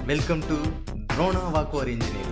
welcome to Drona வாக்குவர் engineering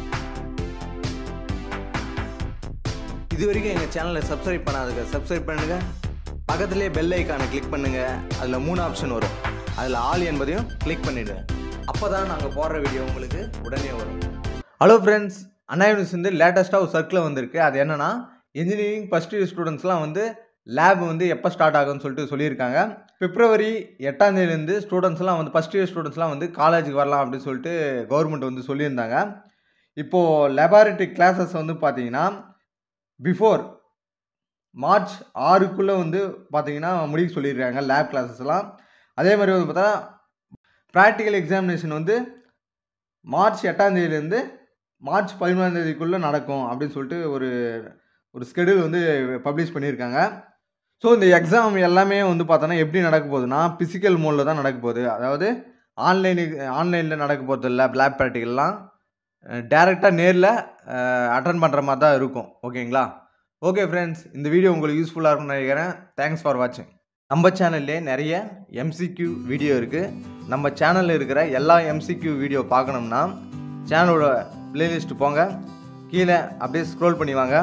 இது வரைக்கும் எங்கள் சேனலை சப்ஸ்கிரைப் பண்ணாதுங்க சப்ஸ்கிரைப் பண்ணுங்க பக்கத்துலேயே பெல் ஐக்கானை கிளிக் பண்ணுங்க அதில் மூணு ஆப்ஷன் வரும் அதில் ஆல் என்பதையும் கிளிக் பண்ணிவிடுங்க அப்போ தான் நாங்கள் போடுற வீடியோ உங்களுக்கு உடனே வரும் ஹலோ ஃப்ரெண்ட்ஸ் அண்ணா யூனிவர்ஸ் வந்து லேட்டஸ்ட்டாக ஒரு சர்க்கிள் வந்திருக்கு அது என்னென்னா இன்ஜினியரிங் ஃபஸ்ட் இயர் ஸ்டூடெண்ட்ஸ்லாம் வந்து லேப் வந்து எப்போ ஸ்டார்ட் ஆகும்னு சொல்லிட்டு சொல்லியிருக்காங்க பிப்ரவரி எட்டாம் தேதியிலேருந்து ஸ்டூடெண்ட்ஸ்லாம் வந்து ஃபஸ்ட் இயர் ஸ்டூடெண்ட்ஸ்லாம் வந்து காலேஜுக்கு வரலாம் அப்படின்னு சொல்லிட்டு கவர்மெண்ட் வந்து சொல்லியிருந்தாங்க இப்போது லெபார்ட்டரி கிளாஸஸ் வந்து பார்த்தீங்கன்னா பிஃபோர் மார்ச் ஆறுக்குள்ளே வந்து பார்த்தீங்கன்னா முடிக்க சொல்லியிருக்காங்க லேப் கிளாஸஸ்லாம் அதே மாதிரி வந்து பார்த்தா ப்ராக்டிக்கல் எக்ஸாமினேஷன் வந்து மார்ச் எட்டாம் தேதியிலேருந்து மார்ச் பதிமூணாம் தேதிக்குள்ளே நடக்கும் அப்படின்னு சொல்லிட்டு ஒரு ஒரு ஸ்கெடியூல் வந்து பப்ளிஷ் பண்ணியிருக்காங்க ஸோ இந்த எக்ஸாம் எல்லாமே வந்து பார்த்தோன்னா எப்படி நடக்க போகுதுன்னா ஃபிசிக்கல் மோடில் தான் நடக்க போகுது அதாவது ஆன்லைனுக்கு ஆன்லைனில் நடக்க போகிறது இல்லை லேப் ப்ராக்டிக்கல்லாம் டேரெக்டாக நேரில் அட்டன் பண்ணுற மாதிரி தான் இருக்கும் ஓகேங்களா ஓகே ஃப்ரெண்ட்ஸ் இந்த வீடியோ உங்களுக்கு யூஸ்ஃபுல்லாக இருக்கும்னு நினைக்கிறேன் தேங்க்ஸ் ஃபார் வாட்சிங் நம்ம சேனல்லே நிறைய எம்சிக்யூ வீடியோ இருக்குது நம்ம சேனலில் இருக்கிற எல்லா எம்சிக்யூ வீடியோ பார்க்கணும்னா சேனலோட பிளேலிஸ்ட் போங்க கீழே அப்படியே ஸ்க்ரோல் பண்ணி வாங்க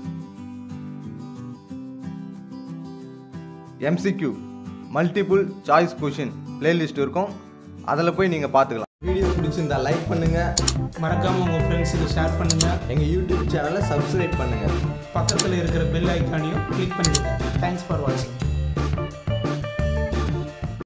MCQ multiple choice question playlist இருக்கும் அதில் போய் நீங்கள் பார்த்துக்கலாம் வீடியோ பிடிச்சிருந்தா லைக் பண்ணுங்கள் மறக்காமல் உங்கள் ஃப்ரெண்ட்ஸுக்கு ஷேர் பண்ணுங்கள் எங்கள் யூடியூப் சேனலை சப்ஸ்கிரைப் பண்ணுங்கள் பக்கத்தில் இருக்கிற பெல் ஐக்கானையும் கிளிக் பண்ணிடுங்க தேங்க்ஸ் ஃபார் வாட்சிங்